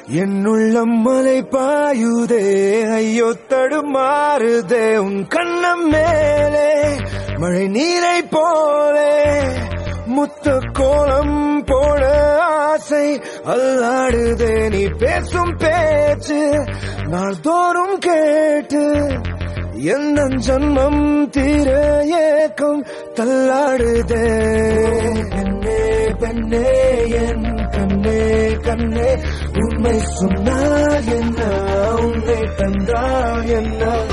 என்னுள்ளம் மலை பாயுதே ஐயோ தடுமாறுதே உன் கண்ணம் மேலே மழை நீரை போலே முத்த கோலம் போட ஆசை அல்லாடுதே நீ பேசும் பேச்சு நாள்தோறும் கேட்டு எந்த ஜன்மம் தீர ஏக்கம் தள்ளாடுதே பெண்ணே பெண்ணே என் கண்ணே கண்ணே உண்மை சொன்னால் என்ன உன்னை தந்தால் என்ன